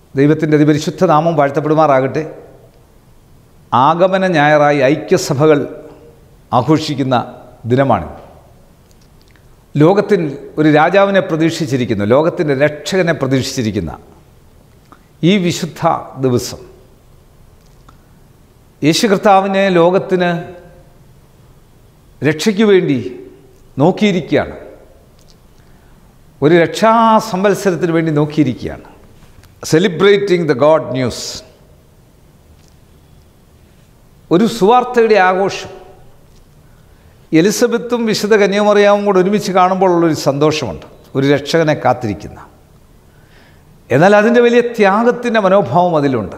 ദൈവത്തിൻ്റെ അതിപരിശുദ്ധ നാമം വാഴ്ത്തപ്പെടുമാറാകട്ടെ ആഗമന ഞായറായി ഐക്യസഭകൾ ആഘോഷിക്കുന്ന ദിനമാണ് ലോകത്തിൽ ഒരു രാജാവിനെ പ്രതീക്ഷിച്ചിരിക്കുന്നു ലോകത്തിൻ്റെ രക്ഷകനെ പ്രതീക്ഷിച്ചിരിക്കുന്ന ഈ വിശുദ്ധ ദിവസം യേശു കർത്താവിനെ ലോകത്തിന് രക്ഷയ്ക്കു വേണ്ടി നോക്കിയിരിക്കുകയാണ് ഒരു രക്ഷാസംവത്സരത്തിന് വേണ്ടി നോക്കിയിരിക്കുകയാണ് സെലിബ്രേറ്റിംഗ് ദ ഗോഡ് ന്യൂസ് ഒരു സുവാർത്തയുടെ ആഘോഷം എലിസബത്തും വിശുദ്ധ കന്യാമറിയാവും കൂടെ ഒരുമിച്ച് കാണുമ്പോൾ ഉള്ളൊരു സന്തോഷമുണ്ട് ഒരു രക്ഷകനെ കാത്തിരിക്കുന്ന എന്നാൽ അതിൻ്റെ വലിയ ത്യാഗത്തിൻ്റെ മനോഭാവം അതിലുണ്ട്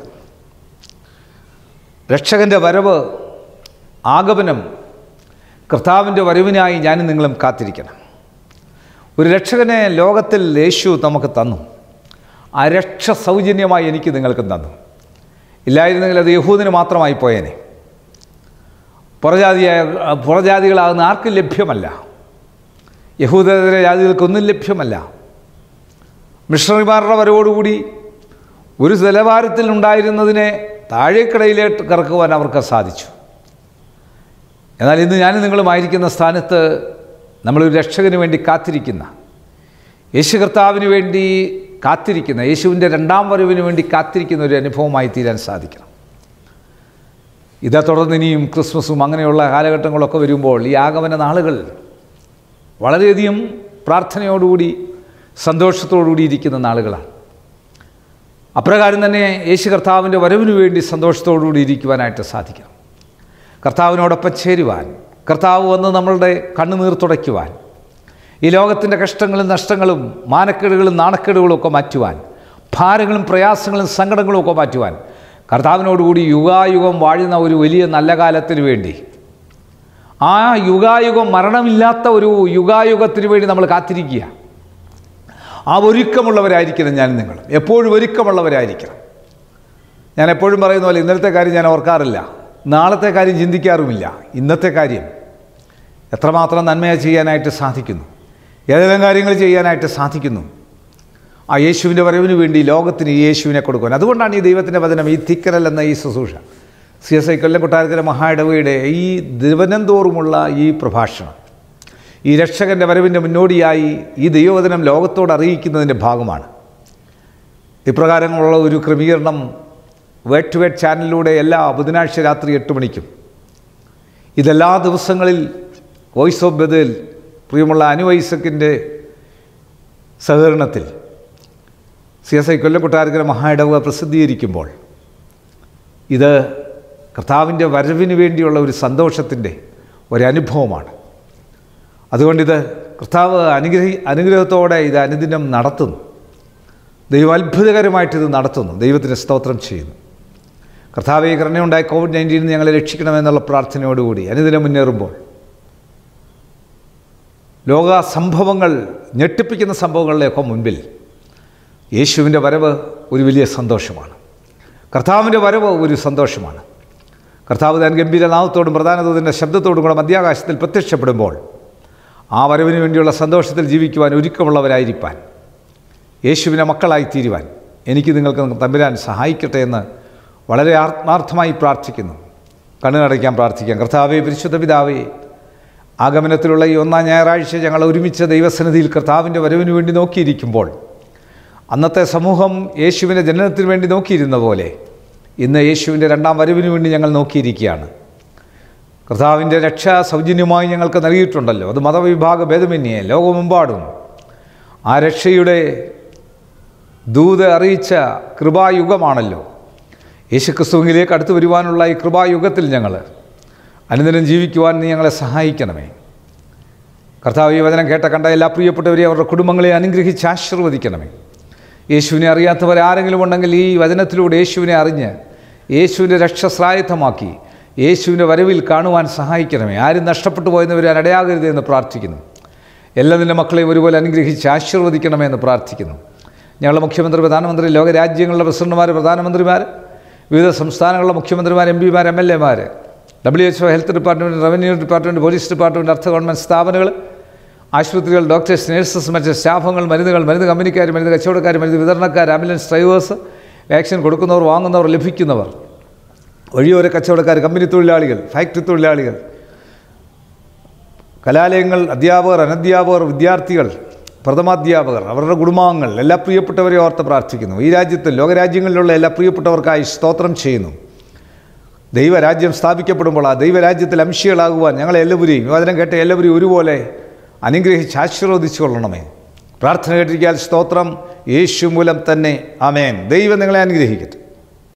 രക്ഷകൻ്റെ വരവ് ആഗമനം കർത്താവിൻ്റെ വരവിനായി ഞാനും നിങ്ങളും കാത്തിരിക്കണം ഒരു രക്ഷകനെ ലോകത്തിൽ യേശു നമുക്ക് തന്നു ആ രക്ഷ സൗജന്യമായി എനിക്ക് നിങ്ങൾക്ക് തന്നു ഇല്ലായിരുന്നെങ്കിൽ അത് യഹൂദിന് മാത്രമായി പോയേനെ പുറജാതിയായ പുറജാതികളാകുന്ന ആർക്കും ലഭ്യമല്ല യഹൂദര ജാതികൾക്കൊന്നും ലഭ്യമല്ല മിഷണറിമാരുടെ വരവോടുകൂടി ഒരു നിലവാരത്തിൽ ഉണ്ടായിരുന്നതിനെ താഴേക്കടയിലേക്ക് കറക്കുവാൻ അവർക്ക് സാധിച്ചു എന്നാൽ ഇന്ന് ഞാൻ നിങ്ങളുമായിരിക്കുന്ന സ്ഥാനത്ത് നമ്മളൊരു രക്ഷകന് വേണ്ടി കാത്തിരിക്കുന്ന യേശു കർത്താവിന് വേണ്ടി കാത്തിരിക്കുന്ന യേശുവിൻ്റെ രണ്ടാം വരവിന് വേണ്ടി കാത്തിരിക്കുന്ന ഒരു അനുഭവമായി തീരാൻ സാധിക്കണം ഇതേ തുടർന്ന് ഇനിയും ക്രിസ്മസും അങ്ങനെയുള്ള കാലഘട്ടങ്ങളൊക്കെ വരുമ്പോൾ ഈ ആഗമന നാളുകൾ വളരെയധികം പ്രാർത്ഥനയോടുകൂടി സന്തോഷത്തോടുകൂടി ഇരിക്കുന്ന നാളുകളാണ് അപ്രകാരം തന്നെ യേശു കർത്താവിൻ്റെ വരവിന് വേണ്ടി സന്തോഷത്തോടുകൂടി ഇരിക്കുവാനായിട്ട് സാധിക്കണം കർത്താവിനോടൊപ്പം ചേരുവാൻ കർത്താവ് വന്ന് നമ്മളുടെ കണ്ണുനീർ തുടയ്ക്കുവാൻ ഈ ലോകത്തിൻ്റെ കഷ്ടങ്ങളും നഷ്ടങ്ങളും മാനക്കേടുകളും നാണക്കേടുകളും ഒക്കെ മാറ്റുവാൻ ഭാരങ്ങളും പ്രയാസങ്ങളും സങ്കടങ്ങളും ഒക്കെ മാറ്റുവാൻ കർത്താവിനോടുകൂടി യുഗായുഗം വാഴുന്ന ഒരു വലിയ നല്ല കാലത്തിന് വേണ്ടി ആ യുഗായുഗം മരണമില്ലാത്ത ഒരു യുഗായുഗത്തിന് വേണ്ടി നമ്മൾ കാത്തിരിക്കുക ആ ഒരുക്കമുള്ളവരായിരിക്കണം ഞാൻ നിങ്ങൾ എപ്പോഴും ഒരുക്കമുള്ളവരായിരിക്കണം ഞാൻ എപ്പോഴും പറയുന്ന പോലെ ഇന്നലത്തെ കാര്യം ഞാൻ ഓർക്കാറില്ല നാളത്തെ കാര്യം ചിന്തിക്കാറുമില്ല ഇന്നത്തെ കാര്യം എത്രമാത്രം നന്മയെ ചെയ്യാനായിട്ട് സാധിക്കുന്നു ഏതെല്ലാം കാര്യങ്ങൾ ചെയ്യാനായിട്ട് സാധിക്കുന്നു ആ യേശുവിൻ്റെ വരവിന് വേണ്ടി ലോകത്തിന് ഈ യേശുവിനെ കൊടുക്കുവാൻ അതുകൊണ്ടാണ് ഈ ദൈവത്തിൻ്റെ വചനം ഈ തിക്കരൽ എന്ന ഈ ശുശ്രൂഷ സി എസ് ഐ കൊല്ലം കൊട്ടാരത്തിലെ മഹായിടവയുടെ ഈ ദിവനം തോറുമുള്ള ഈ പ്രഭാഷണം ഈ രക്ഷകൻ്റെ വരവിൻ്റെ മുന്നോടിയായി ഈ ദൈവവചനം ലോകത്തോട് അറിയിക്കുന്നതിൻ്റെ ഭാഗമാണ് ഇപ്രകാരമുള്ള ഒരു ക്രമീകരണം വേട്ട് ടു വേട്ട് ചാനലിലൂടെ എല്ലാ ബുധനാഴ്ച രാത്രി എട്ട് മണിക്കും ഇതെല്ലാ ദിവസങ്ങളിൽ വോയിസ് ഓഫ് ബദൽ പ്രിയമുള്ള അനുവൈസക്കിൻ്റെ സഹകരണത്തിൽ സി എസ് ഐ കൊല്ലക്കൊട്ടാരക്കര മഹായിടവ പ്രസിദ്ധീകരിക്കുമ്പോൾ ഇത് കർത്താവിൻ്റെ വരവിന് വേണ്ടിയുള്ള ഒരു സന്തോഷത്തിൻ്റെ ഒരനുഭവമാണ് അതുകൊണ്ടിത് കർത്താവ് അനുഗ്രഹി അനുഗ്രഹത്തോടെ ഇത് അനുദിനം നടത്തുന്നു ദൈവം അത്ഭുതകരമായിട്ട് ഇത് നടത്തുന്നു ദൈവത്തിന് സ്തോത്രം ചെയ്യുന്നു കർത്താവെ കരുണയുണ്ടായ കോവിഡ് നയൻറ്റീനിൽ ഞങ്ങളെ രക്ഷിക്കണമെന്നുള്ള പ്രാർത്ഥനയോടുകൂടി അനുദിനം മുന്നേറുമ്പോൾ ലോക സംഭവങ്ങൾ ഞെട്ടിപ്പിക്കുന്ന സംഭവങ്ങളുടെയൊക്കെ മുൻപിൽ യേശുവിൻ്റെ വരവ് ഒരു വലിയ സന്തോഷമാണ് കർത്താവിൻ്റെ വരവ് ഒരു സന്തോഷമാണ് കർത്താവ് താൻ ഗംഭീര നാമത്തോടും പ്രധാനതത്തിൻ്റെ ശബ്ദത്തോടും കൂടെ മധ്യാകാശത്തിൽ പ്രത്യക്ഷപ്പെടുമ്പോൾ ആ വരവിന് വേണ്ടിയുള്ള സന്തോഷത്തിൽ ജീവിക്കുവാൻ ഒരുക്കമുള്ളവരായിരിക്കാൻ യേശുവിനെ മക്കളായി തീരുവാൻ എനിക്ക് നിങ്ങൾക്ക് തമ്പുരാൻ സഹായിക്കട്ടെ എന്ന് വളരെ ആത്മാർത്ഥമായി പ്രാർത്ഥിക്കുന്നു കണ്ണുനടയ്ക്കാൻ പ്രാർത്ഥിക്കാം കർത്താവെ പരിശുദ്ധ പിതാവേ ആഗമനത്തിലുള്ള ഈ ഒന്നാം ഞായറാഴ്ച ഞങ്ങൾ ഒരുമിച്ച് ദൈവസന്നിധിയിൽ കർത്താവിൻ്റെ വരവിന് വേണ്ടി നോക്കിയിരിക്കുമ്പോൾ അന്നത്തെ സമൂഹം യേശുവിൻ്റെ ജനനത്തിന് വേണ്ടി നോക്കിയിരുന്ന പോലെ ഇന്ന് യേശുവിൻ്റെ രണ്ടാം വരവിന് വേണ്ടി ഞങ്ങൾ നോക്കിയിരിക്കുകയാണ് കർത്താവിൻ്റെ രക്ഷ സൗജന്യമായി ഞങ്ങൾക്ക് നൽകിയിട്ടുണ്ടല്ലോ അത് മതവിഭാഗ ഭേദമന്യേ ലോകമെമ്പാടും ആ രക്ഷയുടെ ദൂത് അറിയിച്ച കൃപായുഗമാണല്ലോ യേശുക്രിസ്തുവിലേക്ക് അടുത്ത് വരുവാനുള്ള ഈ കൃപായുഗത്തിൽ ഞങ്ങൾ അനുദിനം ജീവിക്കുവാൻ നീ ഞങ്ങളെ സഹായിക്കണമേ കർത്താവ് ഈ വചനം കേട്ട കണ്ട എല്ലാ പ്രിയപ്പെട്ടവരെയും അവരുടെ കുടുംബങ്ങളെ അനുഗ്രഹിച്ച് ആശീർവദിക്കണമേ യേശുവിനെ അറിയാത്തവർ ആരെങ്കിലും ഉണ്ടെങ്കിൽ ഈ വചനത്തിലൂടെ യേശുവിനെ അറിഞ്ഞ് യേശുവിൻ്റെ രക്ഷ സ്രായത്തമാക്കി യേശുവിൻ്റെ വരവിൽ കാണുവാൻ സഹായിക്കണമേ ആരും നഷ്ടപ്പെട്ടു പോയെന്ന് വരാൻ ഇടയാകരുത് എന്ന് പ്രാർത്ഥിക്കുന്നു എല്ലാ നിൻ്റെ മക്കളെയും ഒരുപോലെ അനുഗ്രഹിച്ച് ആശീർവദിക്കണമേ എന്ന് പ്രാർത്ഥിക്കുന്നു ഞങ്ങളുടെ മുഖ്യമന്ത്രി പ്രധാനമന്ത്രി ലോകരാജ്യങ്ങളുടെ പ്രസിഡന്റുമാർ പ്രധാനമന്ത്രിമാർ വിവിധ സംസ്ഥാനങ്ങളിലെ മുഖ്യമന്ത്രിമാർ എം പിമാർ എം എൽ എമാർ W H O health department revenue department police department അർത്ഥ ഗവൺമെൻറ് സ്ഥാപനങ്ങൾ ആശുപത്രികൾ ഡോക്ടേഴ്സ് നഴ്സസ് മറ്റ് സ്റ്റാഫുകൾ മരുന്നുകൾ മരുന്ന് കമ്പനിക്കാർ മരുന്ന് കച്ചവടക്കാർ മരുന്ന് വിതരണക്കാർ ആംബുലൻസ് ഡ്രൈവേഴ്സ് വാക്സിൻ കൊടുക്കുന്നവർ വാങ്ങുന്നവർ ലഭിക്കുന്നവർ വഴിയോര കച്ചവടക്കാർ കമ്പനി തൊഴിലാളികൾ ഫാക്ടറി തൊഴിലാളികൾ കലാലയങ്ങൾ അധ്യാപകർ അനധ്യാപകർ വിദ്യാർത്ഥികൾ പ്രഥമാധ്യാപകർ അവരുടെ കുടുംബാംഗങ്ങൾ എല്ലാ പ്രിയപ്പെട്ടവരെ ഓർത്ത് പ്രാർത്ഥിക്കുന്നു ഈ രാജ്യത്ത് ലോകരാജ്യങ്ങളിലുള്ള എല്ലാ പ്രിയപ്പെട്ടവർക്കായി സ്തോത്രം ചെയ്യുന്നു ദൈവരാജ്യം സ്ഥാപിക്കപ്പെടുമ്പോൾ ആ ദൈവരാജ്യത്തിൽ അംശികളാകുവാൻ ഞങ്ങളെ എല്ലാവരെയും വചനം കേട്ട എല്ലാവരെയും ഒരുപോലെ അനുഗ്രഹിച്ച് ആശീർവദിച്ചു കൊള്ളണമേ പ്രാർത്ഥന കേട്ടിരിക്കാൻ സ്തോത്രം യേശു മൂലം തന്നെ ആമേൻ ദൈവം നിങ്ങളെ അനുഗ്രഹിക്കട്ടെ